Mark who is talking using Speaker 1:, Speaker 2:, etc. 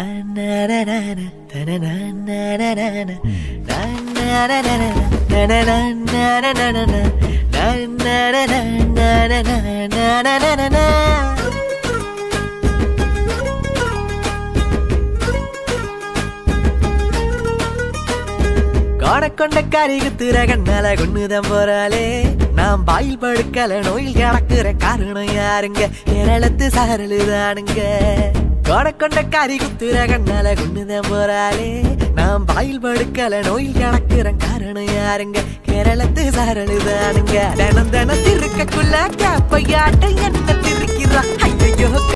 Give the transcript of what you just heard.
Speaker 1: கொண்ட கறி குத்துற கண்ணால கொண்டுதான் போறாளே நான் பாயில் படுக்கல நோயில் கிடக்குற காரணம் யாருங்க கேரளத்து சாரலுதானுங்க கொண்ட கறி குத்துற கண்ணால கொண்டுதான் போறாளே நான் பாயில் படுக்கல நோயில் கிடக்குற காரணம் யாருங்க கேரளத்து சாரலுதானுங்க தினம் தினம் திருக்கக்குள்ள கேப்பையாட்ட என்ன திருக்கிறா ஐயோ